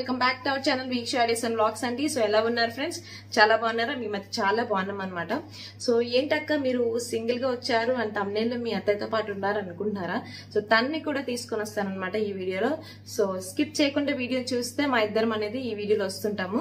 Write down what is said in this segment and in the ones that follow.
welcome back to our channel వీక్ షాడీస్ and blogs అండి సో ఎలా ఉన్నారు ఫ్రెండ్స్ చాలా బాగున్నారా మీ మధ్య చాలా బాగున్నాం అనమాట సో ఏంటక్క మీరు సింగిల్ గా వచ్చారు అండ్ తమ్నేళ్ళు మీ అత్తయ్యతో పాటు ఉన్నారు అనుకుంటున్నారా సో తన్ని కూడా తీసుకొని వస్తానన్నమాట ఈ వీడియోలో సో స్కిప్ చేయకుండా వీడియో చూస్తే మా ఇద్దరం అనేది ఈ వీడియోలో వస్తుంటాము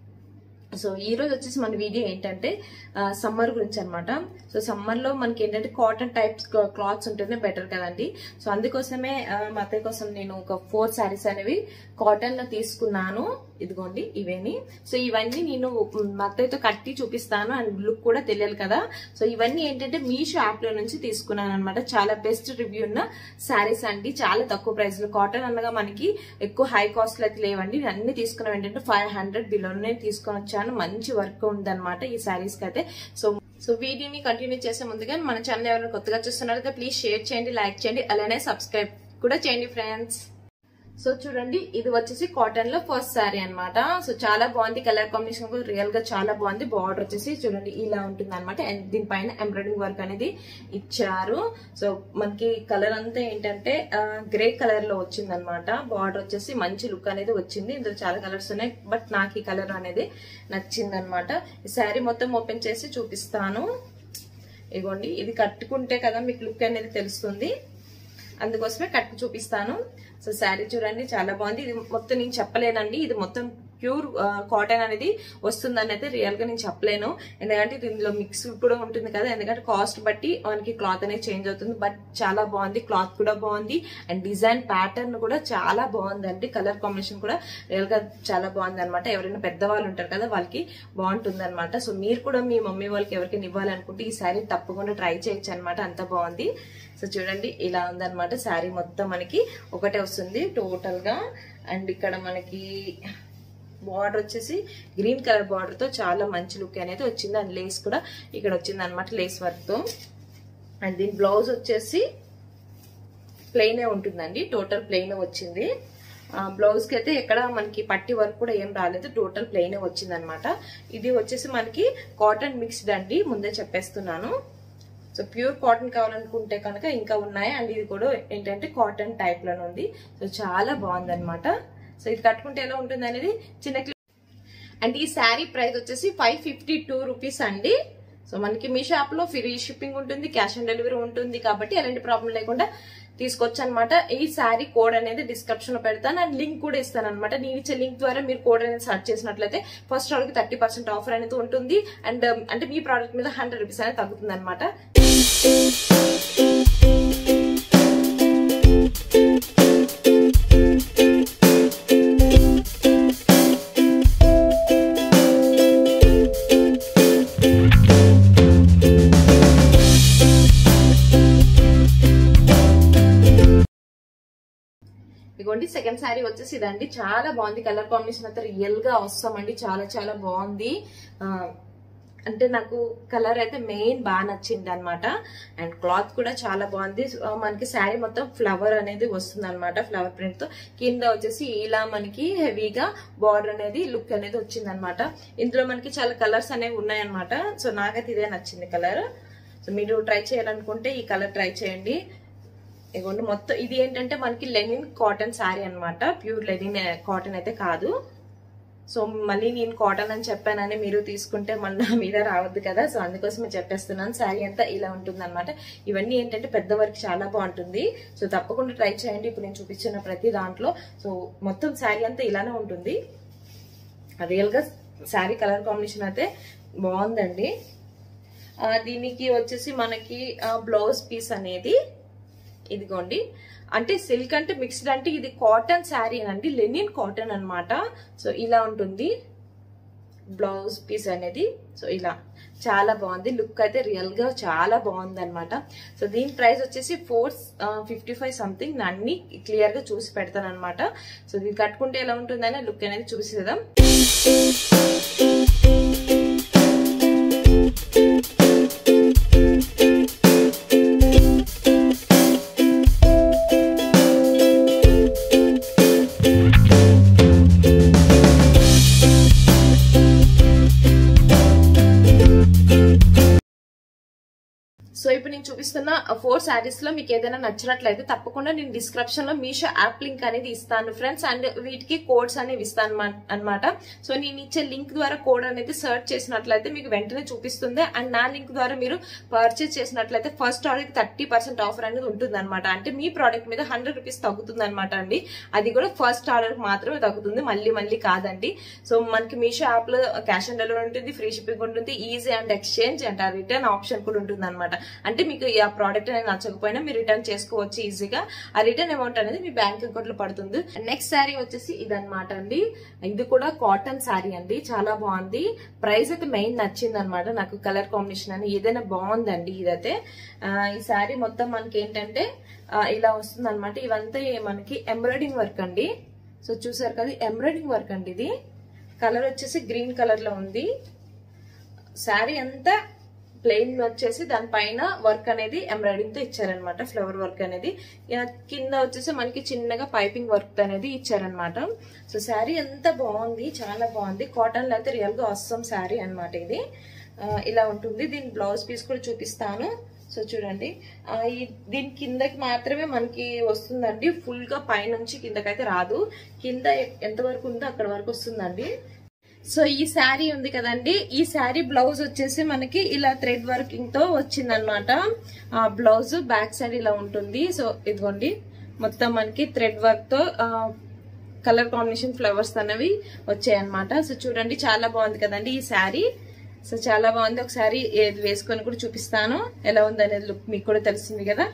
సో ఈ రోజు వచ్చేసి మన వీడియో ఏంటంటే సమ్మర్ గురించి అనమాట సో సమ్మర్ లో మనకి ఏంటంటే కాటన్ టైప్స్ క్లాత్స్ ఉంటేనే బెటర్ కదండి సో అందుకోసమే ఆ, మా అత్తయ్య కోసం నేను ఒక ఫోర్ శారీస్ అనేవి కాటన్ లో తీసుకున్నాను ఇదిగోండి ఇవేని సో ఇవన్నీ నేను మా అత్తయ్యతో కట్టి చూపిస్తాను అండ్ లుక్ కూడా తెలియాలి కదా సో ఇవన్నీ ఏంటంటే మీషో యాప్ లో నుంచి తీసుకున్నాను అనమాట చాలా బెస్ట్ రివ్యూ ఉన్న శారీస్ అండి చాలా తక్కువ ప్రైస్ లో కాటన్ అనగా మనకి ఎక్కువ హై కాస్ట్ లో అయితే లేవండి నేను అన్ని తీసుకున్నాం ఏంటంటే ఫైవ్ హండ్రెడ్ బిలోనే తీసుకొని వచ్చాను మంచి వర్క్ ఉందన్నమాట ఈ శారీస్ కి అయితే సో సో వీడియోని కంటిన్యూ చేసే ముందుగా మన ఛానల్ ఎవరైనా కొత్తగా చూస్తున్నారైతే ప్లీజ్ షేర్ చేయండి లైక్ చేయండి అలానే సబ్స్క్రైబ్ కూడా చేయండి ఫ్రెండ్స్ సో చూడండి ఇది వచ్చేసి కాటన్ లో ఫస్ట్ శారీ అన్నమాట సో చాలా బాగుంది కలర్ కాంబినేషన్ కూడా రియల్ గా చాలా బాగుంది బార్డర్ వచ్చేసి చూడండి ఇలా ఉంటుంది అనమాట అండ్ దీనిపైన ఎంబ్రాయిడింగ్ వర్క్ అనేది ఇచ్చారు సో మనకి కలర్ అంతా ఏంటంటే గ్రే కలర్ లో వచ్చింది అనమాట బార్డర్ వచ్చేసి మంచి లుక్ అనేది వచ్చింది ఇందులో చాలా కలర్స్ ఉన్నాయి బట్ నాకు ఈ కలర్ అనేది నచ్చింది అనమాట ఈ శారీ మొత్తం ఓపెన్ చేసి చూపిస్తాను ఇగోండి ఇది కట్టుకుంటే కదా మీకు లుక్ అనేది తెలుస్తుంది అందుకోసమే కట్టు చూపిస్తాను సో శారీ చూడండి చాలా బాగుంది ఇది మొత్తం నేను చెప్పలేనండి ఇది మొత్తం ప్యూర్ కాటన్ అనేది వస్తుందని అయితే రియల్ గా నేను చెప్పలేను ఎందుకంటే ఇందులో మిక్స్ కూడా ఉంటుంది కదా ఎందుకంటే కాస్ట్ బట్టి మనకి క్లాత్ అనేది చేంజ్ అవుతుంది బట్ చాలా బాగుంది క్లాత్ కూడా బాగుంది అండ్ డిజైన్ ప్యాటర్న్ కూడా చాలా బాగుందండి కలర్ కాంబినేషన్ కూడా రియల్ గా చాలా బాగుంది అనమాట ఎవరైనా పెద్దవాళ్ళు ఉంటారు కదా వాళ్ళకి బాగుంటుంది అనమాట సో మీరు కూడా మీ మమ్మీ వాళ్ళకి ఎవరికైనా ఇవ్వాలనుకుంటే ఈ శారీ తప్పకుండా ట్రై చేయొచ్చు అనమాట అంత బాగుంది సో చూడండి ఇలా ఉందన్నమాట శారీ మొత్తం మనకి ఒకటే వస్తుంది టోటల్ గా అండ్ ఇక్కడ మనకి బార్డర్ వచ్చేసి గ్రీన్ కలర్ బార్డర్ తో చాలా మంచి లుక్ అనేది వచ్చింది అండ్ లేస్ కూడా ఇక్కడ వచ్చింది అనమాట లేస్ వర్క్ తో అండ్ దీని బ్లౌజ్ వచ్చేసి ప్లెయినే ఉంటుందండి టోటల్ ప్లెయిన్ వచ్చింది బ్లౌజ్ కి అయితే ఎక్కడ మనకి పట్టి వర్క్ కూడా ఏం రాలేదు టోటల్ ప్లెయిన్ వచ్చింది అనమాట ఇది వచ్చేసి మనకి కాటన్ మిక్స్డ్ అండి ముందే చెప్పేస్తున్నాను సో ప్యూర్ కాటన్ కావాలనుకుంటే కనుక ఇంకా ఉన్నాయి అండ్ ఇది కూడా ఏంటంటే కాటన్ టైప్ లోనే ఉంది సో చాలా బాగుంది అనమాట సో ఇది కట్టుకుంటే ఎలా ఉంటుంది అనేది చిన్న క్లిప్ అండ్ ఈ శారీ ప్రైస్ వచ్చేసి ఫైవ్ ఫిఫ్టీ టూ రూపీస్ అండి సో మనకి మీ షాప్ లో ఫ్రీ షిప్పింగ్ ఉంటుంది క్యాష్ ఆన్ డెలివరీ ఉంటుంది కాబట్టి ఎలాంటి ప్రాబ్లం లేకుండా తీసుకోవచ్చు అనమాట ఈ శారీ కోడ్ అనేది డిస్క్రిప్షన్ లో పెడతాను అండ్ లింక్ కూడా ఇస్తాను అనమాట నేను ఇచ్చే లింక్ ద్వారా మీరు కోడ్ అనేది సర్చ్ చేసినట్లయితే first order thirty percent offer అనేది ఉంటుంది అండ్ అంటే మీ ప్రోడక్ట్ మీద హండ్రెడ్ రూపీస్ అనేది తగ్గుతుంది అనమాట ఇదిగోండి సెకండ్ శారీ వచ్చేసి ఇదండి చాలా బాగుంది కలర్ కాంబినేషన్ అయితే రియల్ గా వస్తామండి చాలా చాలా బాగుంది ఆ, అంటే నాకు కలర్ అయితే మెయిన్ బాగా నచ్చింది అనమాట అండ్ క్లాత్ కూడా చాలా బాగుంది ఆ, మనకి శారీ మొత్తం ఫ్లవర్ అనేది వస్తుంది అనమాట ఫ్లవర్ ప్రింట్ తో కింద వచ్చేసి ఇలా మనకి హెవీగా బార్డర్ అనేది లుక్ అనేది వచ్చింది అనమాట ఇందులో మనకి చాలా కలర్స్ అనేవి ఉన్నాయన్నమాట సో నాకైతే ఇదే నచ్చింది కలర్ సో మీరు ట్రై చేయాలనుకుంటే ఈ కలర్ ట్రై చేయండి ఇదిగోండి మొత్తం ఇది ఏంటంటే మనకి లెనిన్ కాటన్ శారీ అన్నమాట ప్యూర్ లెనిన్ కాటన్ అయితే కాదు సో మళ్ళీ నేను కాటన్ అని చెప్పానని మీరు తీసుకుంటే మళ్ళీ నా మీద రావద్దు కదా సో అందుకోసమే చెప్పేస్తున్నాను శారీ అంతా ఇలా ఉంటుంది అనమాట ఇవన్నీ ఏంటంటే పెద్ద వర్క్ చాలా బాగుంటుంది సో తప్పకుండా ట్రై చేయండి ఇప్పుడు నేను చూపించిన ప్రతి దాంట్లో సో మొత్తం శారీ అంతా ఇలానే ఉంటుంది రియల్ గా శారీ కలర్ కాంబినేషన్ అయితే బాగుందండి ఆ, దీనికి వచ్చేసి మనకి బ్లౌజ్ పీస్ అనేది ఇదిగోండి అంటే సిల్క్ అంటే మిక్స్డ్ అంటే ఇది కాటన్ శారీ అండి లెనిన్ కాటన్ అన్నమాట సో ఇలా ఉంటుంది బ్లౌజ్ పీస్ అనేది సో ఇలా చాలా బాగుంది లుక్ అయితే రియల్ గా చాలా బాగుంది అనమాట సో దీని ప్రైస్ వచ్చేసి ఫోర్ ఫిఫ్టీ ఫైవ్ సంథింగ్ అన్ని క్లియర్ గా చూసి పెడతాను అనమాట సో ఇది కట్టుకుంటే ఎలా ఉంటుందని లుక్ అనేది చూసేద్దాం సో సో ఇప్పుడు నేను చూపిస్తున్న ఫోర్ శారీస్ లో మీకు ఏదైనా నచ్చినట్లయితే తప్పకుండా నేను డిస్క్రిప్షన్ లో మీషో యాప్ లింక్ అనేది ఇస్తాను ఫ్రెండ్స్ అండ్ వీటికి కోడ్స్ అనేవి ఇస్తాను అనమాట సో నేను ఇచ్చే లింక్ ద్వారా కోడ్ అనేది సర్చ్ చేసినట్లయితే మీకు వెంటనే చూపిస్తుంది అండ్ నా లింక్ ద్వారా మీరు పర్చేస్ చేసినట్లయితే first order thirty percent offer అనేది ఉంటుంది అనమాట అంటే మీ ప్రోడక్ట్ మీద హండ్రెడ్ రూపీస్ తగ్గుతుంది అనమాట అండి అది కూడా ఫస్ట్ ఆర్డర్ మాత్రమే తగ్గుతుంది మళ్ళీ మళ్ళీ కాదండి సో మనకి మీషో యాప్ లో క్యాష్ ఆన్ డెలివరీ ఉంటుంది ఫ్రీ షిప్పింగ్ ఉంటుంది easy and exchange and return option కూడా ఉంటుంది అనమాట అంటే మీకు ఈ ఆ ప్రోడక్ట్ అనేది నచ్చకపోయినా మీరు రిటర్న్ చేసుకోవచ్చు ఈజీగా ఆ రిటర్న్ అమౌంట్ అనేది మీ బ్యాంక్ అకౌంట్ లో పడుతుంది నెక్స్ట్ శారీ వచ్చేసి ఇదన్నమాట అండి ఇది కూడా కాటన్ శారీ అండి చాలా బాగుంది ప్రైస్ అయితే మెయిన్ నచ్చింది అనమాట నాకు కలర్ కాంబినేషన్ అని ఏదైనా బాగుందండి ఇదైతే ఆ, ఈ శారీ మొత్తం మనకి ఏంటంటే ఆ, ఇలా వస్తుంది అనమాట ఇవంతా మనకి ఎంబ్రాయిడింగ్ వర్క్ అండి సో చూసారు కదా ఎంబ్రాయిడింగ్ వర్క్ అండి ఇది కలర్ వచ్చేసి గ్రీన్ కలర్ లో ఉంది శారీ అంతా ప్లెయిన్ వచ్చేసి దానిపైన వర్క్ అనేది ఎంబ్రాయిడింగ్ తో ఇచ్చారనమాట ఫ్లవర్ వర్క్ అనేది ఇక కింద వచ్చేసి మనకి చిన్నగా పైపింగ్ వర్క్ అనేది ఇచ్చారనమాట సో శారీ ఎంత బాగుంది చాలా బాగుంది కాటన్ లో అయితే రియల్ గా వస్తాం శారీ అనమాట ఇది ఆ, ఇలా ఉంటుంది దీని బ్లౌజ్ పీస్ కూడా చూపిస్తాను సో చూడండి ఆ, ఈ దీని కిందకి మాత్రమే మనకి వస్తుందండి ఫుల్ గా పైనుంచి కిందకైతే రాదు కింద ఎంత వరకు ఉందో అక్కడ వరకు వస్తుందండి సో ఈ శారీ ఉంది కదండి ఈ శారీ బ్లౌజ్ వచ్చేసి మనకి ఇలా థ్రెడ్ వర్కింగ్ తో వచ్చిందనమాట ఆ బ్లౌజ్ బ్యాక్ సైడ్ ఇలా ఉంటుంది సో ఇదిగోండి మొత్తం మనకి థ్రెడ్ వర్క్ తో కలర్ కాంబినేషన్ ఫ్లవర్స్ అనేవి వచ్చాయన్నమాట సో చూడండి చాలా బాగుంది కదండి ఈ శారీ సో చాలా బాగుంది ఒకసారి ఏది వేసుకొని కూడా చూపిస్తాను ఎలా ఉంది అనేది లుక్ మీకు కూడా తెలిసింది కదా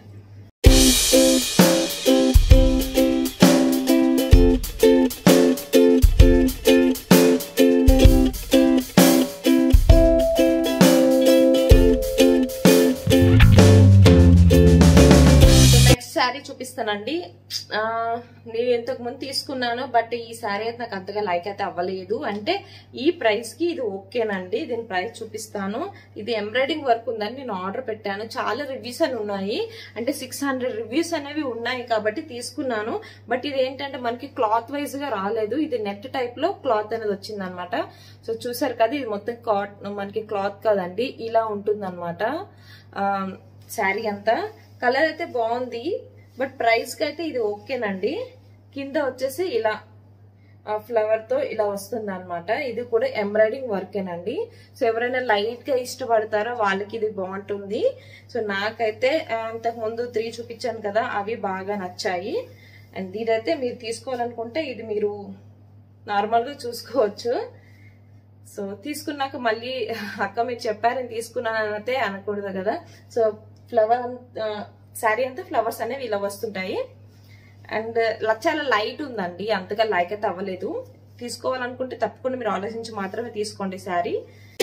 నెక్స్ట్ శారీ చూపిస్తానండి ఆ, నేను ఇంతకు ముందు తీసుకున్నాను బట్ ఈ శారీ అయితే నాకు అంతగా లైక్ అయితే అవ్వలేదు అంటే ఈ ప్రైస్ కి ఇది ఓకేనండి దీని ప్రైస్ చూపిస్తాను ఇది ఎంబ్రాయిడింగ్ వర్క్ ఉందని నేను ఆర్డర్ పెట్టాను చాలా రివ్యూస్ అని ఉన్నాయి అంటే సిక్స్ హండ్రెడ్ రివ్యూస్ అనేవి ఉన్నాయి కాబట్టి తీసుకున్నాను బట్ ఇది ఏంటంటే మనకి క్లాత్ వైజ్ గా రాలేదు ఇది నెట్ టైప్ లో క్లాత్ అనేది వచ్చింది అనమాట సో చూసారు కదా ఇది మొత్తం కాట్ మనకి క్లాత్ కాదండి ఇలా ఉంటుంది అనమాట శారీ అంతా కలర్ అయితే బాగుంది బట్ ప్రైస్ కి అయితే ఇది ఓకేనండి కింద వచ్చేసి ఇలా ఫ్లవర్ తో ఇలా వస్తుంది అనమాట ఇది కూడా ఎంబ్రాయిడింగ్ వర్కేనండి సో ఎవరైనా లైట్ గా ఇష్టపడతారో వాళ్ళకి ఇది బాగుంటుంది సో నాకైతే ఆ, ఇంతకు ముందు త్రీ చూపించాను కదా అవి బాగా నచ్చాయి అండ్ ఇదైతే మీరు తీసుకోవాలనుకుంటే ఇది మీరు నార్మల్ గా చూసుకోవచ్చు సో తీసుకున్నాక మళ్ళీ అక్క మీరు చెప్పారని తీసుకున్నాను అయితే అనకూడదు కదా సో ఫ్లవర్ శారీ అంతా ఫ్లవర్స్ అనేవి ఇలా వస్తుంటాయి అండ్ చాలా లైట్ ఉందండి అంతగా లైక్ అయితే అవ్వలేదు తీసుకోవాలనుకుంటే తప్పకుండా మీరు ఆలోచించి మాత్రమే తీసుకోండి శారీ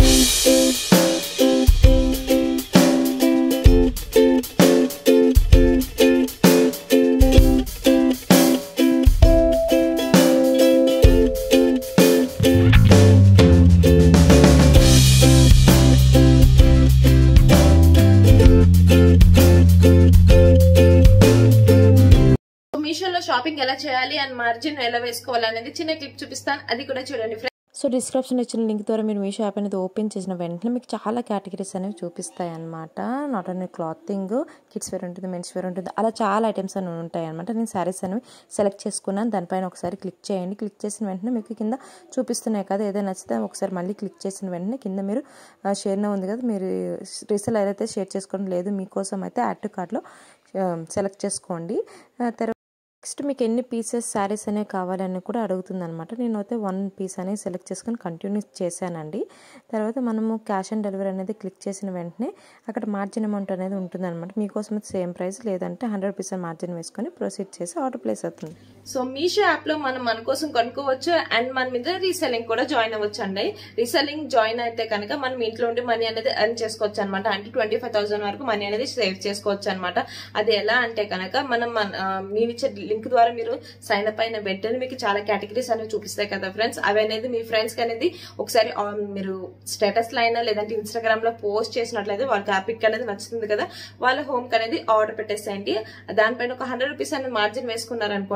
మీషోలో షాపింగ్ ఎలా చేయాలి అండ్ మార్జిన్ ఎలా వేసుకోవాలి అనేది చిన్న క్లిప్ చూపిస్తాను అది కూడా చూడండి సో డిస్క్రిప్షన్ ఇచ్చిన లింక్ ద్వారా మీరు మీషో యాప్ అనేది ఓపెన్ చేసిన వెంటనే మీకు చాలా కేటగిరీస్ అనేవి చూపిస్తాయి అనమాట not only clothing kids wear ఉంటుంది మెన్స్ వేర్ ఉంటుంది అలా చాలా ఐటమ్స్ అని ఉంటాయి అనమాట నేను శారీస్ అనేవి సెలెక్ట్ చేసుకున్నాను దానిపైన ఒకసారి క్లిక్ చేయండి క్లిక్ చేసిన వెంటనే మీకు కింద చూపిస్తున్నాయి కదా ఏదైనా నచ్చితే ఒకసారి మళ్ళీ క్లిక్ చేసిన వెంటనే కింద మీరు షేర్ ఉంది కదా మీరు రీసెల్ అయితే షేర్ చేసుకోవడం లేదు మీకోసం అయితే యాడ్ టు కార్ట్లో సెలెక్ట్ చేసుకోండి ఆ, తర్వాత నెక్స్ట్ మీకు ఎన్ని పీసెస్ శారీస్ అనేవి కావాలని కూడా అడుగుతుంది అనమాట నేను అయితే వన్ పీస్ అనేది సెలెక్ట్ చేసుకొని కంటిన్యూ చేశానండి తర్వాత మనము క్యాష్ ఆన్ డెలివరీ అనేది క్లిక్ చేసిన వెంటనే అక్కడ మార్జిన్ అమౌంట్ అనేది ఉంటుంది అనమాట మీకోసం అయితే సేమ్ ప్రైస్ లేదంటే హండ్రెడ్ పర్సెంట్ మార్జిన్ వేసుకొని ప్రొసీడ్ చేసి ఆర్డర్ ప్లేస్ అవుతుంది సో మీషో యాప్ లో మనం మన కోసం కొనుక్కోవచ్చు అండ్ మన మీద రీసెల్లింగ్ కూడా జాయిన్ అవ్వచ్చు అండి రీసెల్లింగ్ జాయిన్ అయితే కనుక మనం ఇంట్లో ఉండి మనీ అనేది ఎర్న్ చేసుకోవచ్చు అనమాట అంటే ట్వంటీ ఫైవ్ థౌసండ్ వరకు మనీ అనేది సేవ్ చేసుకోవచ్చు అనమాట అది ఎలా అంటే కనుక మనం మన ఆ, నేను ఇచ్చే లింక్ ద్వారా మీరు సైన్ అప్ అయిన వెంటనే మీకు చాలా కేటగిరీస్ అనేవి చూపిస్తాయి కదా ఫ్రెండ్స్ అవి అనేది మీ ఫ్రెండ్స్ కి అనేది ఒకసారి ఆ, మీరు స్టేటస్ లో అయినా లేదంటే ఇన్స్టాగ్రామ్ లో పోస్ట్ చేసినట్లయితే వాళ్ళకి ఆ పిక్ అనేది నచ్చుతుంది కదా వాళ్ళ హోమ్ కి అనేది ఆర్డర్ పెట్టేసేయండి దానిపైన ఒక హండ్రెడ్ రూపీస్ అనేది మార్జిన్ వేసుకున్నారనుకోండి దా-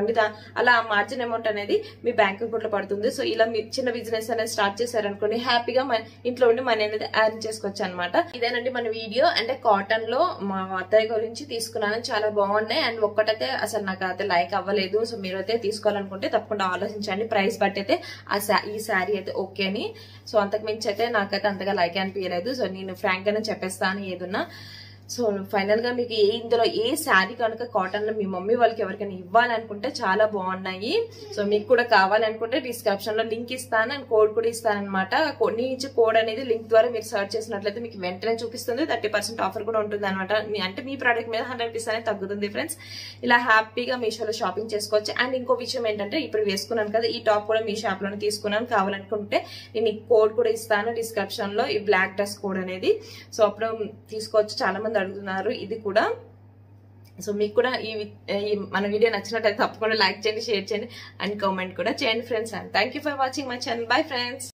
అలా ఆ మార్జిన్ అమౌంట్ అనేది మీ బ్యాంక్ అకౌంట్ లో పడుతుంది సో ఇలా మీరు చిన్న బిజినెస్ అనేది స్టార్ట్ చేశారనుకోండి హ్యాపీగా మన ఇంట్లో ఉండి మనీ అనేది ఎర్న్ చేసుకోవచ్చు అనమాట ఇదేనండి మన వీడియో అంటే కాటన్ లో మా అత్తయ్య గురించి తీసుకున్నాను చాలా బాగున్నాయి అండ్ ఒక్కటైతే అసలు నాకు అయితే లైక్ అవ్వలేదు సో మీరు అయితే తీసుకోవాలనుకుంటే తప్పకుండా ఆలోచించండి ప్రైస్ బట్టి అయితే ఆ శా- ఈ శారీ అయితే ఓకే అని సో అంతకు మించి అయితే నాకైతే అంతగా లైక్ అనిపించలేదు సో నేను ఫ్రాంక్ గానే చెప్పేస్తాను ఏదున్నా సో ఫైనల్ గా మీకు ఏ ఇందులో ఏ శారీ కనుక కాటన్ లో మీ మమ్మీ వాళ్ళకి ఎవరికైనా ఇవ్వాలనుకుంటే చాలా బాగున్నాయి సో మీకు కూడా కావాలనుకుంటే డిస్క్రిప్షన్ లో లింక్ ఇస్తాను అండ్ కోడ్ కూడా ఇస్తాను అనమాట నీ ఇచ్చే కోడ్ అనేది లింక్ ద్వారా మీరు సర్చ్ చేసినట్లయితే మీకు వెంటనే చూపిస్తుంది థర్టీ పర్సెంట్ ఆఫర్ కూడా ఉంటుంది అనమాట అంటే మీ ప్రోడక్ట్ మీద హండ్రెడ్ రూపీస్ అనేది తగ్గుతుంది ఫ్రెండ్స్ ఇలా హ్యాపీగా మీషోలో షాపింగ్ చేసుకోవచ్చు అండ్ ఇంకో విషయం ఏంటంటే ఇప్పుడు వేసుకున్నాను కదా ఈ టాప్ కూడా మీ షాప్ లోనే తీసుకున్నాను కావాలనుకుంటే నేను ఈ కోడ్ కూడా ఇస్తాను డిస్క్రిప్షన్ లో ఈ బ్లాక్ డ్రెస్ కోడ్ అనేది సో అప్పుడు తీసుకోవచ్చు చాలా మంది అడుగుతున్నారు ఇది కూడా సో మీకు కూడా ఈ ఈ మన వీడియో నచ్చినట్టయితే తప్పకుండా లైక్ చేయండి షేర్ చేయండి అండ్ కామెంట్ కూడా చేయండి friends and thank you for watching my channel bye friends